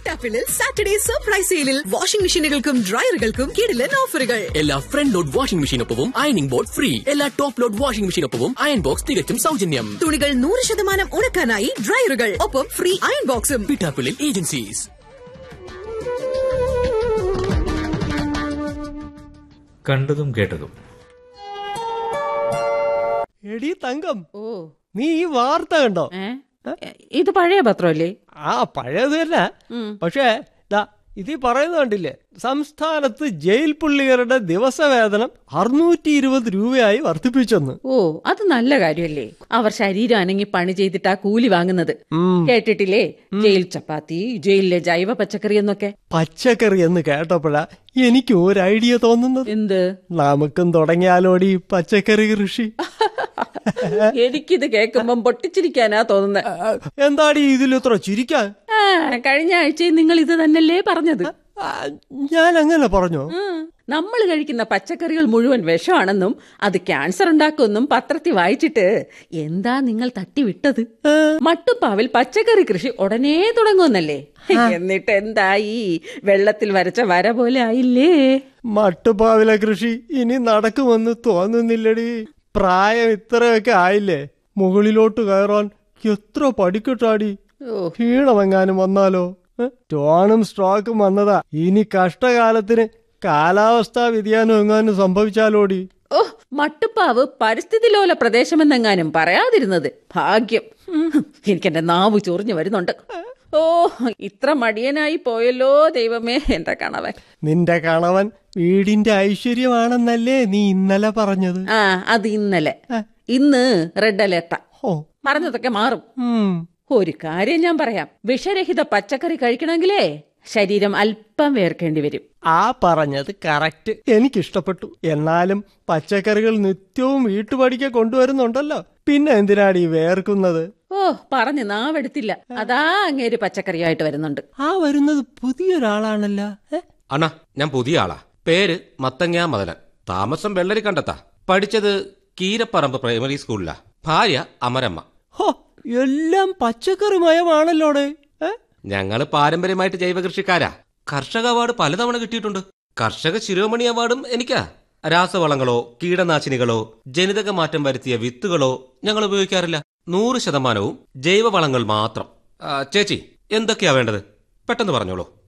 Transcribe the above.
പിട്ടാപ്പിളിൽ Saturday surprise സെയിലിൽ washing മെഷീനുകൾക്കും ഡ്രയറുകൾക്കും കിടിലൻ ഓഫറുകൾ എല്ലാ ഫ്രണ്ട് ലോഡ് വാഷിംഗ് മെഷീനൊപ്പവും അയണിംഗ് ബോർഡ് ഫ്രീ എല്ലാ ടോപ്പ് ലോഡ് വാഷിംഗ് മെഷീനൊപ്പവും അയൺ ബോക്സ് തികച്ചും സൗജന്യം തുണികൾ നൂറ് ശതമാനം ഉണക്കാനായി ഡ്രയറുകൾ ഒപ്പം ഫ്രീ അയൺ ബോക്സും പിട്ടാപ്പിളിൽ ഏജൻസീസ് കണ്ടതും കേട്ടതും എടി തങ്കം ഓ നീ ഈ വാർത്ത കണ്ടോ ഏ ഇത് പഴയ പത്രമല്ലേ ആ പഴയത് തന്നെ പക്ഷേ ദാ ഇത് ഈ പറയുന്നത് കണ്ടില്ലേ സംസ്ഥാനത്ത് ജയിൽ പുള്ളികളുടെ ദിവസവേതനം അറുന്നൂറ്റി ഇരുപത് രൂപയായി വർദ്ധിപ്പിച്ചെന്ന് ഓ അത് നല്ല കാര്യമല്ലേ അവർ ശരീരം അനങ്ങി പണി ചെയ്തിട്ടാ കൂലി വാങ്ങുന്നത് കേട്ടിട്ടില്ലേ ജയിൽ ചപ്പാത്തി ജയിലിലെ ജൈവ പച്ചക്കറി എന്നൊക്കെ പച്ചക്കറി എന്ന് കേട്ടപ്പോഴാ എനിക്ക് ഒരു ഐഡിയ തോന്നുന്നത് എന്ത് നമുക്കും തുടങ്ങിയാലോടി ഈ പച്ചക്കറി കൃഷി എനിക്കിത് കേൾക്കുമ്പം പൊട്ടിച്ചിരിക്കാനാ തോന്നുന്നത് എന്താടി ഇതിലിത്ര ചിരിക്കാൻ ആ കഴിഞ്ഞ ആഴ്ചയും നിങ്ങൾ ഇത് തന്നെയല്ലേ പറഞ്ഞത് ആ, ഞാൻ അങ്ങനെ പറഞ്ഞോ നമ്മൾ കഴിക്കുന്ന പച്ചക്കറികൾ മുഴുവൻ വിഷമാണെന്നും അത് ക്യാൻസർ ഉണ്ടാക്കുമെന്നും പത്രത്തിൽ വായിച്ചിട്ട് എന്താ നിങ്ങൾ തട്ടിവിട്ടത് മട്ടുപ്പാവിൽ പച്ചക്കറി കൃഷി ഉടനെ തുടങ്ങുമെന്നല്ലേ എന്നിട്ട് എന്തായി വെള്ളത്തിൽ വരച്ച വര പോലെ ആയില്ലേ മട്ടുപാവിലെ കൃഷി ഇനി നടക്കുമെന്ന് തോന്നുന്നില്ലടി പ്രായം ഇത്രയൊക്കെ ആയില്ലേ മുകളിലോട്ട് കയറാൻ എത്ര പഠിക്കട്ടാടി ഓ ക്ഷീണമെങ്ങാനും വന്നാലോ ഏ? ടോണും സ്ട്രോക്കും വന്നതാ ഇനി കഷ്ടകാലത്തിന് കാലാവസ്ഥാ വ്യതിയാനം എങ്ങാനും സംഭവിച്ചാലോടി ഓ മട്ടുപ്പാവ് പരിസ്ഥിതി ലോല പ്രദേശമെന്നെങ്ങാനും പറയാതിരുന്നത് ഭാഗ്യം ഉം, എനിക്കെന്റെ നാവ് ചൊറിഞ്ഞു വരുന്നുണ്ട് ഓ ഇത്ര മടിയനായി പോയല്ലോ ദൈവമേ എന്റെ കണവൻ നിന്റെ കണവൻ വീടിന്റെ ഐശ്വര്യമാണെന്നല്ലേ നീ ഇന്നലെ പറഞ്ഞത് ആ അത് ഇന്നലെ ഇന്ന് റെഡ് അലേർട്ടാ ഓ പറഞ്ഞതൊക്കെ മാറും ഉം ഒരു കാര്യം ഞാൻ പറയാം വിഷരഹിത പച്ചക്കറി കഴിക്കണമെങ്കിലേ ശരീരം അല്പം വേർക്കേണ്ടി വരും ആ പറഞ്ഞത് കറക്റ്റ് എനിക്കിഷ്ടപ്പെട്ടു എന്നാലും പച്ചക്കറികൾ നിത്യവും വീട്ടുപടിക്ക് കൊണ്ടുവരുന്നുണ്ടല്ലോ പിന്നെ എന്തിനാടി വേർക്കുന്നത് ഓ പറഞ്ഞ് നാവെടുത്തില്ല അതാ അങ്ങേര് പച്ചക്കറിയായിട്ട് വരുന്നുണ്ട് ആ വരുന്നത് പുതിയൊരാളാണല്ലോ ഏ? അണ്ണാ ഞാൻ പുതിയ ആളാ പേര് മത്തങ്ങ മദനൻ താമസം വെള്ളരി കണ്ടെത്താ പഠിച്ചത് കീരപ്പറമ്പ് പ്രൈമറി സ്കൂളിലാ ഭാര്യ അമരമ്മ ഹോ എല്ലാം പച്ചക്കറി മയമാണല്ലോടെ ഏ? ഞങ്ങള് പാരമ്പര്യമായിട്ട് ജൈവ കൃഷിക്കാരാ കർഷക അവാർഡ് പലതവണ കിട്ടിയിട്ടുണ്ട് കർഷക ശിരോമണി അവാർഡും എനിക്കാ രാസവളങ്ങളോ കീടനാശിനികളോ ജനിതക മാറ്റം വരുത്തിയ വിത്തുകളോ ഞങ്ങൾ ഉപയോഗിക്കാറില്ല നൂറ് ശതമാനവും ജൈവവളങ്ങൾ മാത്രം ആ, ചേച്ചി എന്തൊക്കെയാ വേണ്ടത് പെട്ടെന്ന് പറഞ്ഞോളൂ